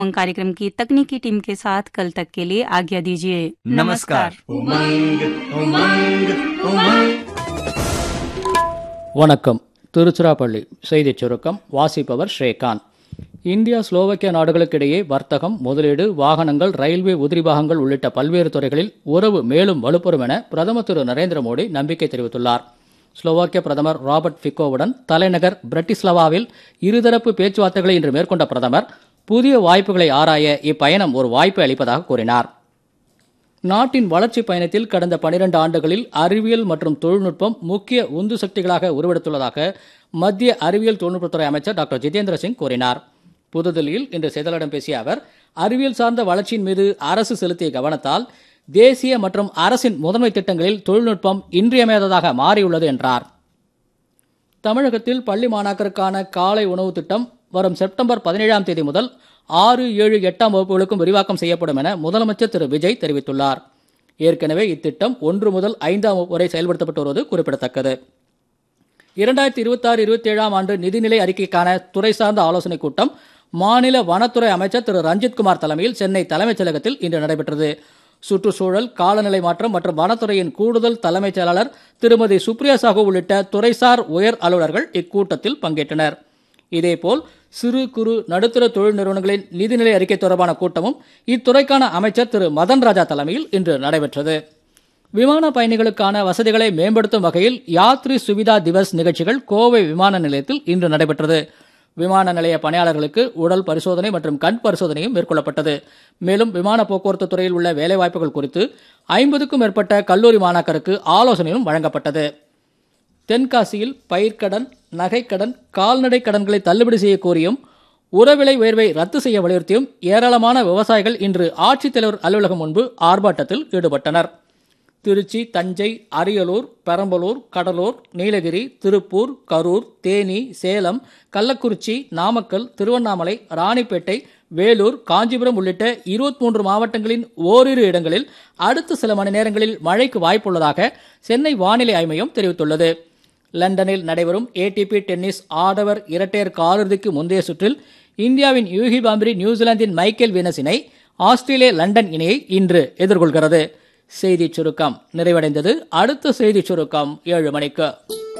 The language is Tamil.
उमंग कार्यक्रम की तकनीकी टीम के साथ कल तक के लिए आज्ञा दीजिए नमस्कार उमंग उमंग उमंग வணக்கம் திருச்சிராப்பள்ளி செய்திச் சுருக்கம் வாசிப்பவர் ஸ்ரீகாந்த் இந்தியா ஸ்லோவக்கியா நாடுகளுக்கிடையே வர்த்தகம் முதலீடு வாகனங்கள் ரயில்வே உதிரி பாகங்கள் உள்ளிட்ட பல்வேறு துறைகளில் உறவு மேலும் வலுப்பெறும் என பிரதமர் திரு நரேந்திர மோடி நம்பிக்கை தெரிவித்துள்ளார் ஸ்லோவாக்கிய பிரதமர் ராபர்ட் ஃபிக்கோவுடன் தலைநகர் பிரட்டிஸ்லவாவில் இருதரப்பு பேச்சுவார்த்தைகளை இன்று மேற்கொண்ட பிரதமர் புதிய வாய்ப்புகளை ஆராய இப்பயணம் ஒரு வாய்ப்பை அளிப்பதாக கூறினார் நாட்டின் வளர்ச்சி பயணத்தில் கடந்த 12 ஆண்டுகளில் அறிவியல் மற்றும் தொழில்நுட்பம் முக்கிய உந்து சக்திகளாக உருவெடுத்துள்ளதாக மத்திய அறிவியல் தொழில்நுட்பத்துறை அமைச்சர் டாக்டர் ஜிதேந்திர சிங் கூறினார் புதுதில்லியில் இன்று செய்தியாளர்களிடம் பேசிய அவர் அறிவியல் சார்ந்த வளர்ச்சியின் மீது அரசு செலுத்திய கவனத்தால் தேசிய மற்றும் அரசின் முதன்மை திட்டங்களில் தொழில்நுட்பம் இன்றியமையாததாக மாறியுள்ளது என்றார் தமிழகத்தில் பள்ளி மாணாக்கருக்கான காலை உணவு திட்டம் வரும் செப்டம்பர் பதினேழாம் தேதி முதல் ஆறு ஏழு எட்டாம் வகுப்புகளுக்கும் விரிவாக்கம் செய்யப்படும் என முதலமைச்சர் திரு விஜய் தெரிவித்துள்ளார் ஏற்கனவே இத்திட்டம் ஒன்று முதல் ஐந்தாம் வகுப்பு வரை செயல்படுத்தப்பட்டு வருவது குறிப்பிடத்தக்கது இரண்டாயிரத்தி இருபத்தாறு இருபத்தி ஏழாம் ஆண்டு நிதிநிலை அறிக்கைக்கான துறை சார்ந்த ஆலோசனைக் கூட்டம் மாநில வனத்துறை அமைச்சர் திரு ரஞ்சித்குமார் தலைமையில் சென்னை தலைமைச் செயலகத்தில் இன்று நடைபெற்றது சுற்றுச்சூழல் காலநிலை மாற்றம் மற்றும் வனத்துறையின் கூடுதல் தலைமைச் செயலாளர் திருமதி சுப்ரியா சாஹூ உள்ளிட்ட துறைசார் உயர் அலுவலர்கள் இக்கூட்டத்தில் பங்கேற்றனர் இதேபோல் சிறு குறு நடுத்தர தொழில் நிறுவனங்களின் நிதிநிலை அறிக்கை தொடர்பான கூட்டமும் இத்துறைக்கான அமைச்சர் திரு மதன் ராஜா தலைமையில் இன்று நடைபெற்றது விமான பயணிகளுக்கான வசதிகளை மேம்படுத்தும் வகையில் யாத்ரி சுவிதா திவஸ் நிகழ்ச்சிகள் கோவை விமான நிலையத்தில் இன்று நடைபெற்றது விமான நிலைய பணியாளர்களுக்கு உடல் பரிசோதனை மற்றும் கண் பரிசோதனையும் மேற்கொள்ளப்பட்டது மேலும் விமான போக்குவரத்து துறையில் உள்ள வேலைவாய்ப்புகள் குறித்து ஐம்பதுக்கும் மேற்பட்ட கல்லூரி மாணாக்கருக்கு ஆலோசனையும் வழங்கப்பட்டது தென்காசியில் பயிர்க்கடன் நகைக்கடன் கால்நடை கடன்களை தள்ளுபடி செய்ய கோரியும் உரவிலை உயர்வை ரத்து செய்ய வலியுறுத்தியும் ஏராளமான விவசாயிகள் இன்று ஆட்சித்தலைவர் அலுவலகம் முன்பு ஆர்ப்பாட்டத்தில் ஈடுபட்டனர் திருச்சி தஞ்சை அரியலூர் பெரம்பலூர் கடலூர் நீலகிரி திருப்பூர் கரூர் தேனி சேலம் கள்ளக்குறிச்சி நாமக்கல் திருவண்ணாமலை ராணிப்பேட்டை வேலூர் காஞ்சிபுரம் உள்ளிட்ட இருபத்தி மூன்று மாவட்டங்களின் ஓரிரு இடங்களில் அடுத்த சில மணி நேரங்களில் மழைக்கு வாய்ப்புள்ளதாக சென்னை வானிலை ஆய்வு மையம் தெரிவித்துள்ளது லண்டனில் நடைபெறும் ஏடிபி டென்னிஸ் ஆடவர் இரட்டையர் காலிறுதிக்கு முந்தைய சுற்றில் இந்தியாவின் யூகி பாம்பரி நியூசிலாந்தின் மைக்கேல் வீனஸ் இணை ஆஸ்திரேலிய லண்டன் இணையை இன்று எதிர்கொள்கிறது செய்திச் சுருக்கம் நிறைவடைந்தது அடுத்த செய்திச் சுருக்கம் ஏழு மணிக்கு